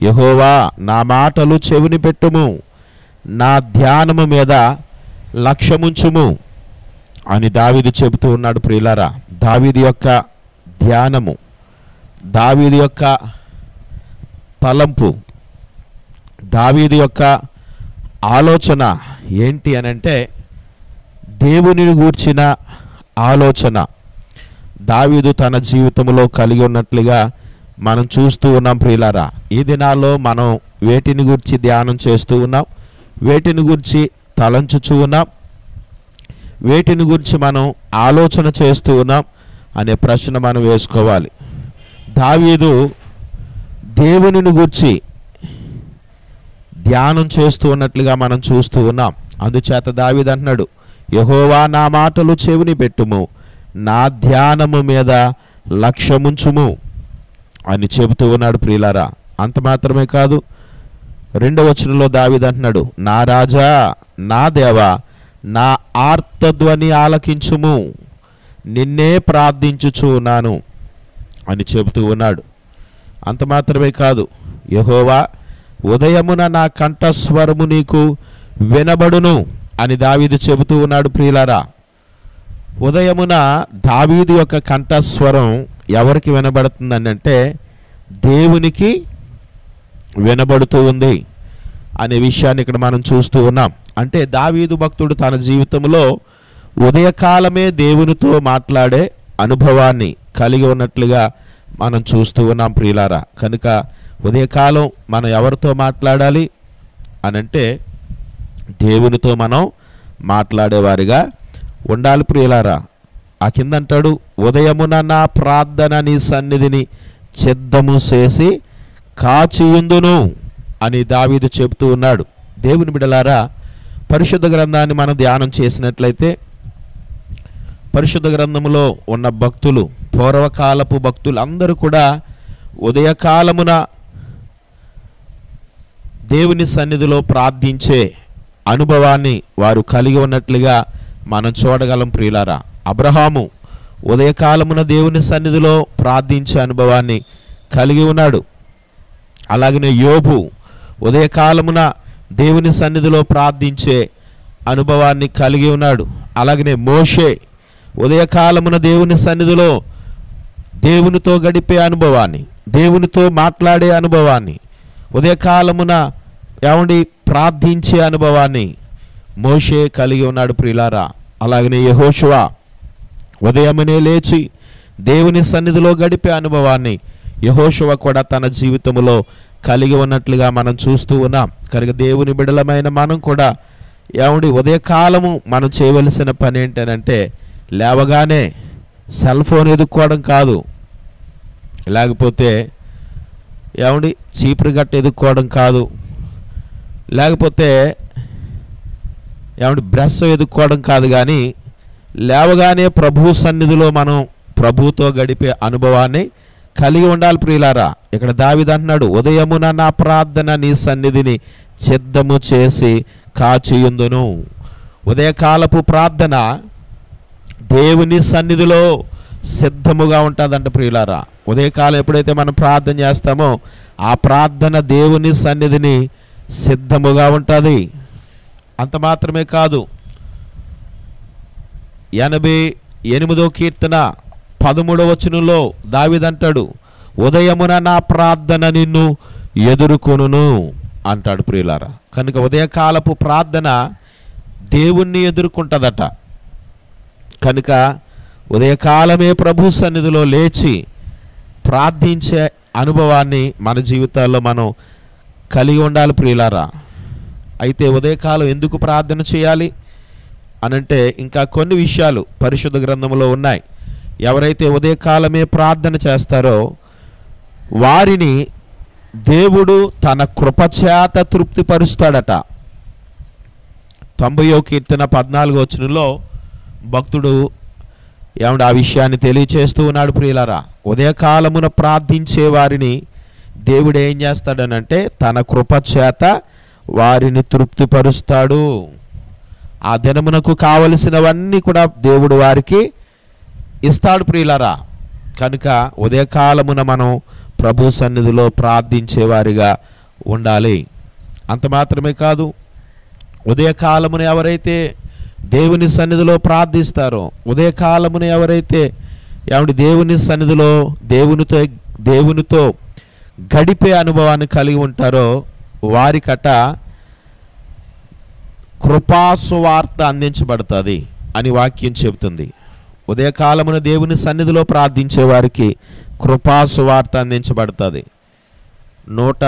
యహోవా నా మాటలు చెవిని పెట్టుము నా ధ్యానము మీద లక్ష్యముంచుము అని దావీదు చెబుతూ ఉన్నాడు ప్రియులారా దావీదు యొక్క ధ్యానము దావీదు యొక్క తలంపు దావీదు యొక్క ఆలోచన ఏంటి అని అంటే దేవునిని గూర్చిన ఆలోచన దావీదు తన జీవితంలో కలిగి ఉన్నట్లుగా మనం చూస్తూ ఉన్నాం ప్రియులారా ఈ దినాల్లో మనం వేటిని గురించి ధ్యానం చేస్తూ ఉన్నాం వేటిని గురించి తలంచుచూ ఉన్నాం వేటిని గురించి మనం ఆలోచన చేస్తూ ఉన్నాం అనే ప్రశ్న మనం వేసుకోవాలి దావీదు దేవునిని గురించి ధ్యానం చేస్తూ ఉన్నట్లుగా మనం చూస్తూ ఉన్నాం అందుచేత దావీదు అంటున్నాడు యహోవా నా మాటలు చెవిని పెట్టుము నా ధ్యానము మీద లక్ష్యముంచుము అని చెబుతూ ఉన్నాడు ప్రియులారా అంత మాత్రమే కాదు రెండవ వచనంలో దావీదు అంటున్నాడు నా రాజా నా దేవా నా ఆర్తధ్వని ఆలకించుము నిన్నే ప్రార్థించుచు ఉన్నాను అని చెబుతూ ఉన్నాడు అంత మాత్రమే కాదు యహోవా ఉదయమున నా కంఠస్వరము నీకు వినబడును అని దావీదు చెబుతూ ఉన్నాడు ప్రియులారా ఉదయమున దావీదు యొక్క కంఠస్వరం ఎవరికి వినబడుతుందని అంటే దేవునికి వినబడుతూ ఉంది అనే విషయాన్ని ఇక్కడ మనం చూస్తూ ఉన్నాం అంటే దావీదు భక్తుడు తన జీవితంలో ఉదయకాలమే దేవునితో మాట్లాడే అనుభవాన్ని కలిగి ఉన్నట్లుగా మనం చూస్తూ ఉన్నాం ప్రియులారా కనుక ఉదయకాలం మనం ఎవరితో మాట్లాడాలి అనంటే దేవునితో మనం మాట్లాడేవారిగా ఉండాలి ప్రియులారా ఆ కింద అంటాడు ఉదయమున నా ప్రార్థన నీ సన్నిధిని సిద్ధము చేసి కాచియుందును అని దావీదు చెబుతూ ఉన్నాడు దేవుని బిడలారా పరిశుద్ధ గ్రంథాన్ని మనం ధ్యానం చేసినట్లయితే పరిశుద్ధ గ్రంథములో ఉన్న భక్తులు పూర్వకాలపు భక్తులు అందరూ కూడా ఉదయకాలమున దేవుని సన్నిధిలో ప్రార్థించే అనుభవాన్ని వారు కలిగి ఉన్నట్లుగా మనం చూడగలం ప్రియులారా అబ్రహాము ఉదయకాలమున దేవుని సన్నిధిలో ప్రార్థించే అనుభవాన్ని కలిగి ఉన్నాడు అలాగనే యోబు ఉదయకాలమున దేవుని సన్నిధిలో ప్రార్థించే అనుభవాన్ని కలిగి ఉన్నాడు అలాగనే మోషే ఉదయకాలమున దేవుని సన్నిధిలో దేవునితో గడిపే అనుభవాన్ని దేవునితో మాట్లాడే అనుభవాన్ని ఉదయకాలమున ఏమండి ప్రార్థించే అనుభవాన్ని మోషే కలిగి ఉన్నాడు ప్రియులారా అలాగనే యెహోషువ ఉదయమునే లేచి దేవుని సన్నిధిలో గడిపే అనుభవాన్ని యహోశువ కూడా తన జీవితంలో కలిగి ఉన్నట్లుగా మనం చూస్తూ ఉన్నాం కనుక దేవుని బిడలమైన మనం కూడా ఏమండి ఉదయకాలము మనం చేయవలసిన పని ఏంటనంటే లేవగానే సెల్ ఫోన్ ఎదుక్కోవడం కాదు లేకపోతే ఏమండి చీపురు గట్ట ఎదుక్కోవడం కాదు లేకపోతే ఏమంటే బ్రష్ ఎదుక్కోవడం కాదు కానీ లేవగానే ప్రభు సన్నిధిలో మనం ప్రభుతో గడిపే అనుభవాన్ని కలిగి ఉండాలి ప్రియులారా ఇక్కడ దావిద అంటున్నాడు ఉదయమున నా ప్రార్థన నీ సన్నిధిని సిద్ధము చేసి కాచియుందును ఉదయకాలపు ప్రార్థన దేవుని సన్నిధిలో సిద్ధముగా ఉంటుందంట ప్రియులారా ఉదయకాలం ఎప్పుడైతే మనం ప్రార్థన చేస్తామో ఆ ప్రార్థన దేవుని సన్నిధిని సిద్ధముగా ఉంటుంది అంత మాత్రమే కాదు ఎనభై ఎనిమిదో కీర్తన పదమూడవ వచనంలో దావిదంటాడు ఉదయమున నా ప్రార్థన నిన్ను ఎదుర్కొనును అంటాడు ప్రియులారా కనుక ఉదయకాలపు ప్రార్థన దేవుణ్ణి ఎదుర్కొంటుందట కనుక ఉదయకాలమే ప్రభు సన్నిధిలో లేచి ప్రార్థించే అనుభవాన్ని మన జీవితాల్లో మనం కలిగి ఉండాలి ప్రియులారా అయితే ఉదయకాలం ఎందుకు ప్రార్థన చేయాలి అనంటే ఇంకా కొన్ని విషయాలు పరిశుద్ధ గ్రంథంలో ఉన్నాయి ఎవరైతే ఉదయకాలమే ప్రార్థన చేస్తారో వారిని దేవుడు తన కృపచేత తృప్తిపరుస్తాడట తొంభయో కీర్తన పద్నాలుగో వచనంలో భక్తుడు ఏమంటే ఆ విషయాన్ని తెలియచేస్తూ ఉన్నాడు ప్రియులారా ఉదయకాలమున ప్రార్థించే వారిని దేవుడు ఏం చేస్తాడనంటే తన కృపచేత వారిని తృప్తిపరుస్తాడు ఆ దినమునకు కావలసినవన్నీ కూడా దేవుడు వారికి ఇస్తాడు ప్రియులారా కనుక ఉదయకాలమున మనం ప్రభు సన్నిధిలో ప్రార్థించేవారిగా ఉండాలి అంత మాత్రమే కాదు ఉదయకాలమున ఎవరైతే దేవుని సన్నిధిలో ప్రార్థిస్తారో ఉదయకాలమున ఎవరైతే ఏమంటే దేవుని సన్నిధిలో దేవునితో దేవునితో గడిపే అనుభవాన్ని కలిగి ఉంటారో వారికట కృపాసువార్త అందించబడుతుంది అని వాక్యం చెబుతుంది ఉదయకాలమున దేవుని సన్నిధిలో ప్రార్థించే వారికి కృపాసువార్త అందించబడుతుంది నూట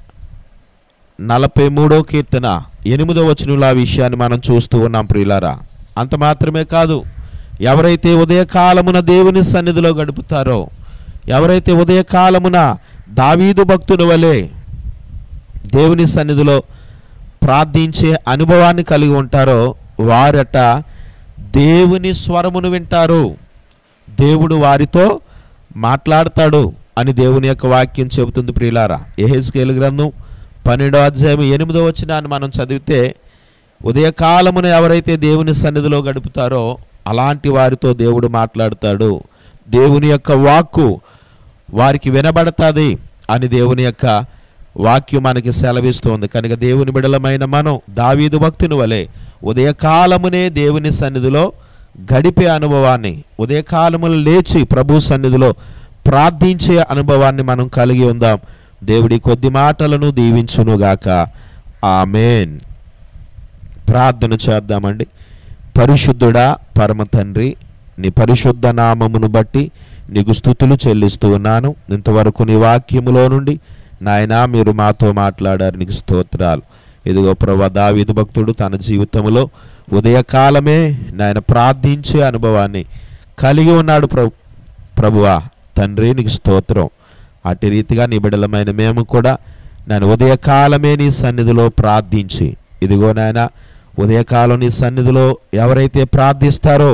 నలభై మూడో కీర్తన ఎనిమిదో వచనంలో ఆ విషయాన్ని మనం చూస్తూ ఉన్నాం ప్రియులారా అంత మాత్రమే కాదు ఎవరైతే ఉదయకాలమున దేవుని సన్నిధిలో గడుపుతారో ఎవరైతే ఉదయకాలమున దావీదు భక్తుని వలె దేవుని సన్నిధిలో ప్రార్థించే అనుభవాన్ని కలిగి ఉంటారో వారట దేవుని స్వరమును వింటారు దేవుడు వారితో మాట్లాడతాడు అని దేవుని యొక్క వాక్యం చెబుతుంది ప్రియులారా ఎహెస్కేలు గ్రంథం పన్నెండో అధ్యాయం ఎనిమిదో వచ్చినాన్ని మనం చదివితే ఉదయకాలమున ఎవరైతే దేవుని సన్నిధిలో గడుపుతారో అలాంటి వారితో దేవుడు మాట్లాడతాడు దేవుని యొక్క వాక్కు వారికి వినబడతాది అని దేవుని యొక్క వాక్యం మనకి సెలవిస్తోంది కనుక దేవుని బిడలమైన మనం దావీదు భక్తుని వలె ఉదయకాలమునే దేవుని సన్నిధిలో గడిపే అనుభవాన్ని ఉదయకాలములు లేచి ప్రభు సన్నిధిలో ప్రార్థించే అనుభవాన్ని మనం కలిగి ఉందాం దేవుడి కొద్ది మాటలను దీవించునుగాక ఆమెన్ ప్రార్థన చేద్దామండి పరిశుద్ధుడా పరమ తండ్రి నీ పరిశుద్ధ నామమును బట్టి నీకు స్థుతులు చెల్లిస్తూ ఉన్నాను ఇంతవరకు నీ వాక్యములో నుండి నాయనా మీరు మాతో మాట్లాడారు నీకు స్తోత్రాలు ఇదిగో ప్రభా దావీదు భక్తుడు తన జీవితంలో ఉదయకాలమే నాయన ప్రార్థించే అనుభవాన్ని కలిగి ఉన్నాడు ప్రభు ప్రభువా తండ్రి నీకు స్తోత్రం అటు రీతిగా నీ బిడలమైన మేము కూడా నేను ఉదయకాలమే నీ సన్నిధిలో ప్రార్థించి ఇదిగో నాయన ఉదయకాలం నీ సన్నిధిలో ఎవరైతే ప్రార్థిస్తారో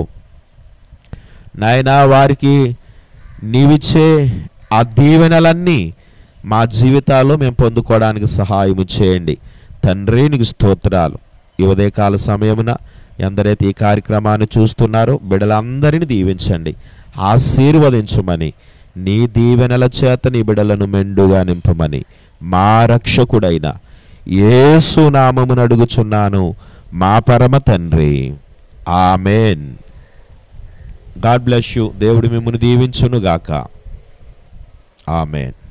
నాయనా వారికి నీవిచ్చే ఆ దీవెనలన్నీ మా జీవితాల్లో మేము పొందుకోవడానికి సహాయం చేయండి తండ్రి నీకు స్తోత్రాలు ఈ ఉదయకాల సమయమున ఎందరైతే ఈ కార్యక్రమాన్ని చూస్తున్నారో బిడలందరినీ దీవించండి ఆశీర్వదించమని నీ దీవెనల చేత నీ బిడలను మెండుగా నింపమని మా రక్షకుడైన యేసు నామమును అడుగుచున్నాను మా పరమ తండ్రి ఆమెన్ గాడ్ బ్లెస్ యూ దేవుడు మిమ్మల్ని దీవించునుగాక ఆమెన్